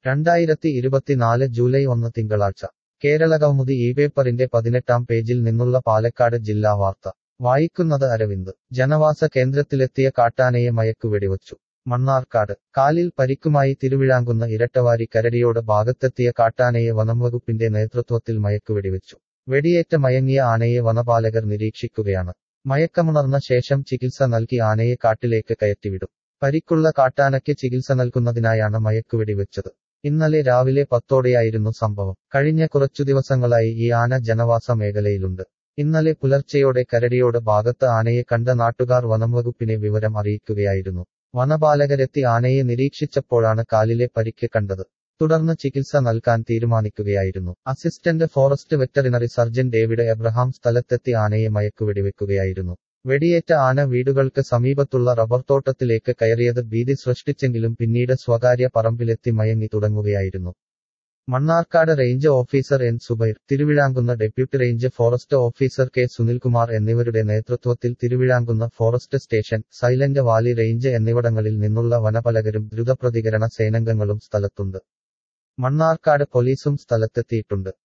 രണ്ടായിരത്തി ഇരുപത്തിനാല് ജൂലൈ ഒന്ന് തിങ്കളാഴ്ച കേരളകൗമുദി ഈ പേപ്പറിന്റെ പതിനെട്ടാം പേജിൽ നിന്നുള്ള പാലക്കാട് ജില്ലാ വാർത്ത വായിക്കുന്നത് അരവിന്ദ് ജനവാസ കേന്ദ്രത്തിലെത്തിയ കാട്ടാനയെ മയക്കുവെടിവച്ചു മണ്ണാർക്കാട് കാലിൽ പരിക്കുമായി തിരുവിഴാങ്കുന്ന ഇരട്ടവാരി കരടിയോട് ഭാഗത്തെത്തിയ കാട്ടാനയെ വനംവകുപ്പിന്റെ നേതൃത്വത്തിൽ മയക്കുവെടിവെച്ചു വെടിയേറ്റ മയങ്ങിയ ആനയെ വനപാലകർ നിരീക്ഷിക്കുകയാണ് മയക്കമുണർന്ന ശേഷം ചികിത്സ നൽകി ആനയെ കാട്ടിലേക്ക് കയറ്റിവിടും പരിക്കുള്ള കാട്ടാനയ്ക്ക് ചികിത്സ നൽകുന്നതിനായാണ് മയക്കുവെടിവെച്ചത് ഇന്നലെ രാവിലെ പത്തോടെയായിരുന്നു സംഭവം കഴിഞ്ഞ കുറച്ചു ദിവസങ്ങളായി ഈ ആന ജനവാസ മേഖലയിലുണ്ട് ഇന്നലെ പുലർച്ചെയോടെ കരടിയോട് ഭാഗത്ത് ആനയെ കണ്ട നാട്ടുകാർ വനംവകുപ്പിനെ വിവരം അറിയിക്കുകയായിരുന്നു വനപാലകരെത്തി ആനയെ നിരീക്ഷിച്ചപ്പോഴാണ് കാലിലെ പരിക്ക് കണ്ടത് തുടർന്ന് ചികിത്സ നൽകാൻ തീരുമാനിക്കുകയായിരുന്നു assistant forest veterinary surgeon David Abraham സ്ഥലത്തെത്തി ആനയെ മയക്കുവെടിവെക്കുകയായിരുന്നു വെടിയേറ്റ ആന വീടുകൾക്ക് സമീപത്തുള്ള റബ്ബർ തോട്ടത്തിലേക്ക് കയറിയത് ഭീതി സൃഷ്ടിച്ചെങ്കിലും പിന്നീട് സ്വകാര്യ പറമ്പിലെത്തി മയങ്ങി തുടങ്ങുകയായിരുന്നു Mannarkkad range officer N Subair Thiruvizhamkunnu deputy range forest officer K Sunilkumar എന്നിവരുടെ നേതൃത്വത്തിൽ Thiruvizhamkunnu forest station Silent Valley range എന്നിവിടങ്ങളിൽ നിന്നുള്ള വനപാലകരും ദ്രുതപ്രതികരണ സേനാംഗങ്ങളും സ്ഥലത്തുണ്ട് മണ്ണാർക്കാട് പോലീസും സ്ഥലത്തെത്തിയിട്ടുണ്ട്